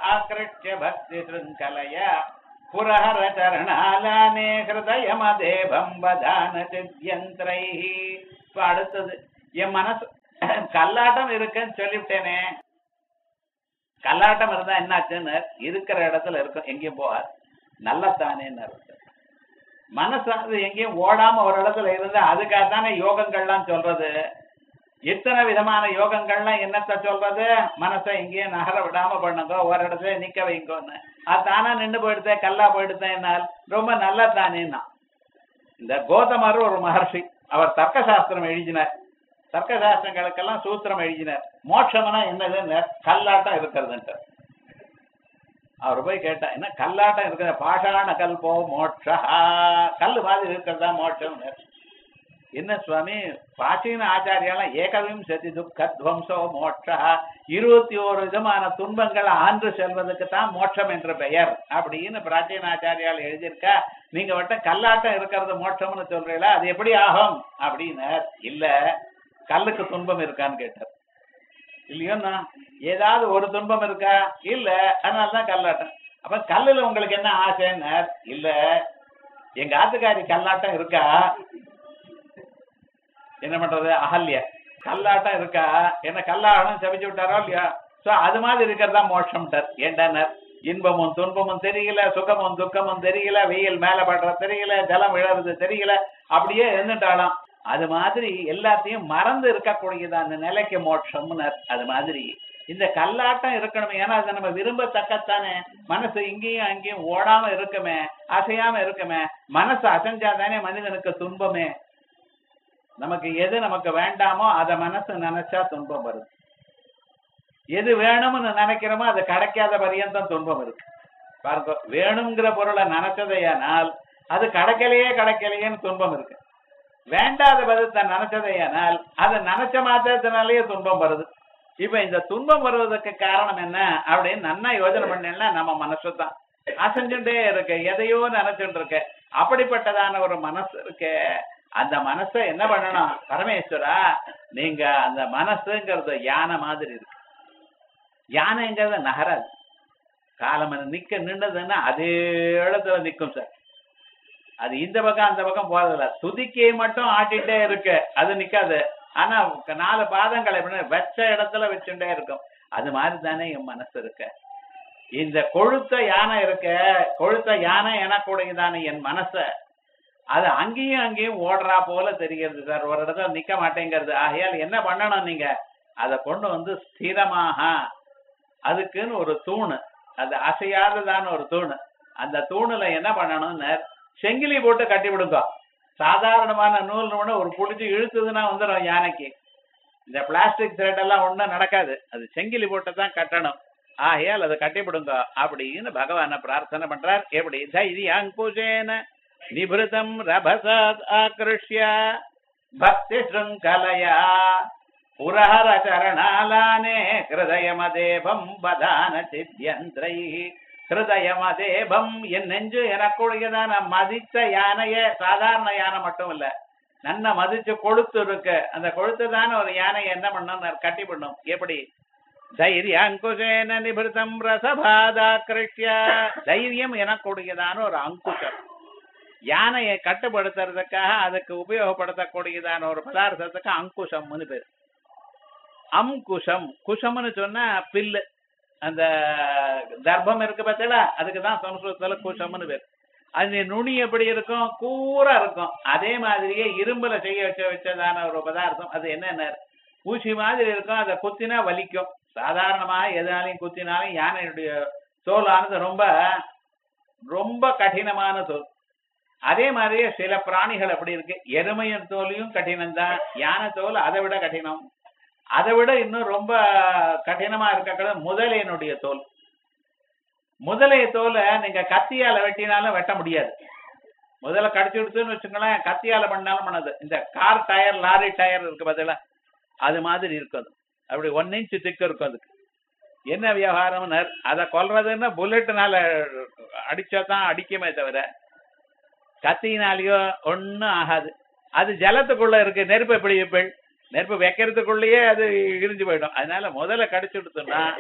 ஆக்கிருஷ்ய பக்தி சிருங்கலையா புரஹர சரணாலானே ஹிருதயமதே பம்பதான சித்யந்திரை இப்ப அடுத்தது என் மனசு கல்லாட்டம் இருக்குன்னு சொல்லிவிட்டேனே கல்லாட்டம் இருந்தா என்னாச்சுன்னு இருக்கிற இடத்துல இருக்கும் எங்கேயும் போகாது நல்லத்தானேன்னு அர்த்தம் மனசானது எங்கேயும் ஓடாம ஒரு இடத்துல இருந்தா அதுக்காக தானே யோகங்கள்லாம் சொல்றது எத்தனை விதமான யோகங்கள்லாம் என்னத்த சொல்றது மனசை எங்கேயும் நகர விடாம பண்ணுங்க ஒரு இடத்துல நிக்க வைங்கன்னு அது தானா நின்று போயிடுதே கல்லா போயிடுதேன் என்னால் ரொம்ப நல்லா தானேன்னா இந்த கோதமர் ஒரு மகர்ஷி அவர் தர்க்க சாஸ்திரம் எழுதினார் தர்க்க சாஸ்திரங்களுக்கெல்லாம் சூத்திரம் எழுதினார் மோட்சம்னா என்னதுன்னு கல்லாட்டம் இருக்கிறதுன்ட்டு அவர் போய் கேட்டா என்ன கல்லாட்டம் இருக்கிற பாஷாண கல்போ மோட்சா கல்லு மாதிரி இருக்கிறதா மோட்சம் என்ன சுவாமி பிராச்சீன ஆச்சாரியாலாம் ஏகவிம்சதி துக்கத்வம்சோ மோட்சா இருபத்தி ஓரு விதமான துன்பங்கள் ஆண்டு செல்வதற்கு தான் மோட்சம் என்ற பெயர் அப்படின்னு பிராச்சீன ஆச்சாரியால் எழுதியிருக்கா நீங்க வட்ட கல்லாட்டம் இருக்கிறது மோட்சம்னு சொல்றீங்களா அது எப்படி ஆகும் அப்படின்னு இல்ல கல்லுக்கு துன்பம் இருக்கான்னு கேட்டார் இல்லையோண்ணா ஏதாவது ஒரு துன்பம் இருக்கா இல்ல அதனாலதான் கல்லாட்டம் அப்ப கல்லுல உங்களுக்கு என்ன ஆசைன்னு இல்ல எங்க ஆத்துக்காரி கல்லாட்டம் இருக்கா என்ன பண்றது அகல்ய கல்லாட்டம் இருக்கா என்ன கல்லாட்டம் செவிச்சு விட்டாரோ இல்லையா சோ அது மாதிரி இருக்கிறதா மோட்சம்ட்டார் ஏண்டானர் இன்பமும் துன்பமும் தெரியல சுகமும் துக்கமும் தெரியல வெயில் மேல படுறது தெரியல ஜலம் விழறது தெரியல அப்படியே இருந்துட்டாலாம் அது மாதிரி எல்லாத்தையும் மறந்து இருக்கக்கூடியது அந்த நிலைக்கு மோட்சம்னு அது மாதிரி இந்த கல்லாட்டம் இருக்கணும் ஏன்னா அதை நம்ம விரும்பத்தக்கத்தானே மனசு இங்கேயும் அங்கேயும் ஓடாம இருக்குமே அசையாம இருக்குமே மனசு அசைஞ்சாதானே மனிதனுக்கு துன்பமே நமக்கு எது நமக்கு வேண்டாமோ அதை மனசு நினைச்சா துன்பம் வருது எது வேணும்னு நினைக்கிறோமோ அது கிடைக்காத பரியந்தம் துன்பம் இருக்கு பாருங்க வேணுங்கிற பொருளை நினைச்சதையானால் அது கிடைக்கலையே கிடைக்கலையேன்னு துன்பம் இருக்கு வேண்டாத பதத்தை நினைச்சதையானால் அதை நினைச்ச மாத்திரத்தினாலேயே துன்பம் வருது இப்ப இந்த துன்பம் வருவதற்கு காரணம் என்ன அப்படின்னு நன்னா யோஜனை பண்ணா நம்ம மனசு தான் அசைஞ்சுட்டே இருக்கு எதையோ நினைச்சுட்டு இருக்கு அப்படிப்பட்டதான ஒரு மனசு இருக்கு அந்த மனசை என்ன பண்ணணும் பரமேஸ்வரா நீங்க அந்த மனசுங்கிறது யானை மாதிரி இருக்கு யானைங்கிறத நகராது காலம் நிக்க நின்றதுன்னா அதே இடத்துல நிக்கும் சார் அது இந்த பக்கம் அந்த பக்கம் போறதில்ல துதிக்கை மட்டும் ஆட்டிட்டே இருக்கு அது நிக்காது ஆனா நாலு பாதங்களை எப்படி வச்ச இடத்துல வச்சுட்டே இருக்கும் அது மாதிரி தானே என் மனசு இருக்கு இந்த கொழுத்த யானை இருக்க கொழுத்த யானை எனக்கூடியதான என் மனச அது அங்கேயும் அங்கேயும் ஓடுறா போல தெரிகிறது சார் ஒரு இடத்துல நிக்க மாட்டேங்கிறது ஆகையால் என்ன பண்ணணும் நீங்க அதை கொண்டு வந்து ஸ்திரமாக அதுக்குன்னு ஒரு தூணு அது அசையாததான ஒரு தூணு அந்த தூணுல என்ன பண்ணணும்னு செங்கிலி போட்டு கட்டி விடுங்க சாதாரணமான நூல் நூல் ஒரு புடிச்சு இழுத்துதுன்னா வந்துடும் யானைக்கு இந்த பிளாஸ்டிக் த்ரெட் எல்லாம் ஒண்ணும் நடக்காது அது செங்கிலி போட்டு தான் கட்டணும் ஆகையால் அதை கட்டிவிடுங்க அப்படின்னு பகவான பிரார்த்தனை பண்றார் எப்படி தைரிய அங்குஷேன நிபிருதம் ரபசாத் ஆக்ருஷ்ய பக்தி ஸ்ருங்கலையா புரஹர சரணாலானே ஹிருதயமதேபம் பதான சித்தியந்திரை ஹிருதயமதேபம் என் நெஞ்சு எனக்குடையதான மதித்த யானைய சாதாரண யானை மட்டும் இல்ல நன்ன மதிச்சு கொழுத்து இருக்கு அந்த கொழுத்து தானே ஒரு யானையை என்ன பண்ணும் கட்டி பண்ணும் எப்படி தைரிய அங்குஷேன நிபிருத்தம் ரசபாதாக்கிருஷ்ய தைரியம் எனக்கூடியதான ஒரு அங்குஷம் யானையை கட்டுப்படுத்துறதுக்காக அதுக்கு உபயோகப்படுத்தக்கூடியதான ஒரு பதார்த்தத்துக்கு அங்குஷம்னு பேர் அங்குஷம் குஷம்னு சொன்னா பில்லு அந்த தர்ப்பம் இருக்கு பார்த்தீங்களா அதுக்கு தான் சம்ஸ்கிருதத்துல குஷம்னு பேர் அது நுனி எப்படி இருக்கும் கூரா இருக்கும் அதே மாதிரியே இரும்புல செய்ய வச்ச வச்சதான ஒரு பதார்த்தம் அது என்னென்ன ஊசி மாதிரி இருக்கும் அதை குத்தினா வலிக்கும் சாதாரணமாக எதனாலையும் குத்தினாலும் யானையுடைய தோலானது ரொம்ப ரொம்ப கடினமான தோல் அதே மாதிரியே சில பிராணிகள் அப்படி இருக்கு எருமையின் தோலையும் கடினம் தான் யானை தோல் அதை விட கடினம் அதை விட இன்னும் ரொம்ப கடினமா இருக்க முதலையனுடைய தோல் முதலைய தோலை நீங்க கத்தியால வெட்டினாலும் வெட்ட முடியாது முதல்ல கடிச்சு விடுத்துன்னு வச்சுங்களேன் கத்தியால பண்ணாலும் பண்ணது இந்த கார் டயர் லாரி டயர் இருக்கு பார்த்தீங்களா அது மாதிரி இருக்கும் அப்படி ஒன் இன்ச் திக்கு இருக்கும் அதுக்கு என்ன விவகாரம்னு அதை கொல்றதுன்னா புல்லட்டுனால அடிச்சா தான் அடிக்குமே தவிர கத்தினாலேயோ ஒன்றும் ஆகாது அது ஜலத்துக்குள்ள இருக்கு நெருப்பு எப்படி இருப்பேள் நெருப்பு வைக்கிறதுக்குள்ளேயே அது இடிஞ்சு போயிடும் அதனால முதல்ல கடிச்சு விடுத்தோம்னா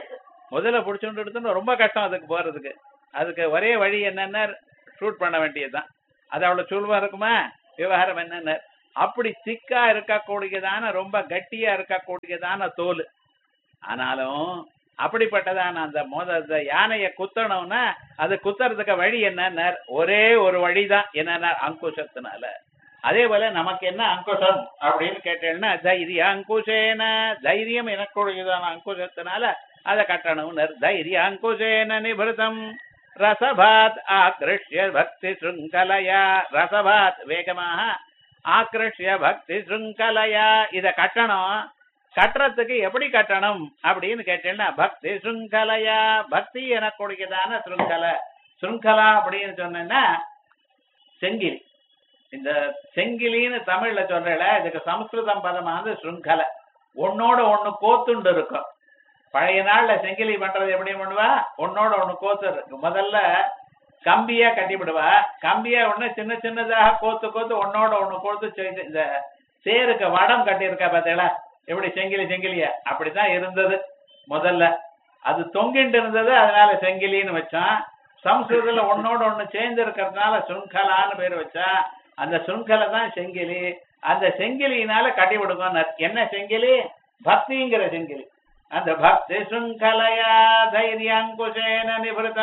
முதல்ல பிடிச்சுட்டு எடுத்துன்னு ரொம்ப கஷ்டம் அதுக்கு போறதுக்கு அதுக்கு ஒரே வழி என்னன்னா ஷூட் பண்ண வேண்டியதுதான் அது அவ்வளவு சுலபம் இருக்குமா விவகாரம் என்னன்னு அப்படி திக்கா இருக்கக்கூடியதான ரொம்ப கட்டியா இருக்கக்கூடியதான தோல் ஆனாலும் அப்படிப்பட்டதான அந்த மோத அந்த யானையை குத்தணும்னா அது குத்துறதுக்கு வழி என்னன்னா ஒரே ஒரு வழிதான் என்னன்னா அங்குஷத்தினால அதே போல நமக்கு என்ன அங்குஷம் அப்படின்னு கேட்டேன்னா தைரிய அங்குஷேன தைரியம் எனக்குரியதான அங்குஷத்தினால அதை கட்டணும்னர் தைரிய அங்குஷேன நிபிருதம் ரசபாத் ஆக்ருஷ்ய பக்தி சுங்கலையா ரசபாத் வேகமாக ஆக்ருஷ்ய பக்தி சுங்கலையா இத கட்டணும் கட்டுறதுக்கு எப்படி கட்டணும் அப்படின்னு கேட்டேன்னா பக்தி சுங்கலையா பக்தி எனக்கூடியதான சுருங்கலை சுருங்கலா அப்படின்னு சொன்னேன்னா செங்கிலி இந்த செங்கிலின்னு தமிழ்ல சொல்றல இதுக்கு சமஸ்கிருதம் பதமானது சுருங்கலை ஒன்னோட ஒண்ணு கோத்துண்டு இருக்கும் பழைய நாள்ல செங்கிலி பண்றது எப்படி பண்ணுவா ஒன்னோட ஒண்ணு கோத்து இருக்கு முதல்ல கம்பியா கட்டிவிடுவா கம்பியா ஒண்ணு சின்ன சின்னதாக கோத்து கோத்து ஒன்னோட ஒண்ணு கோத்து செய்து இந்த சேருக்கு வடம் கட்டியிருக்கா பார்த்தீங்களா எப்படி செங்கிலி செங்கிலியா அப்படிதான் இருந்தது முதல்ல அது தொங்கிட்டு இருந்தது அதனால செங்கிலின்னு வச்சான் சம்ஸ்கிருதத்துல ஒன்னோட ஒண்ணு சேர்ந்து இருக்கிறதுனால சுங்கலான்னு பேர் வச்சா அந்த சுங்கலை தான் செங்கிலி அந்த செங்கிலியினால கட்டி விடுங்க என்ன செங்கிலி பக்திங்கிற செங்கிலி அந்த பக்தி சுங்கலையா தைரியாங்குஷேன நிபிருதம்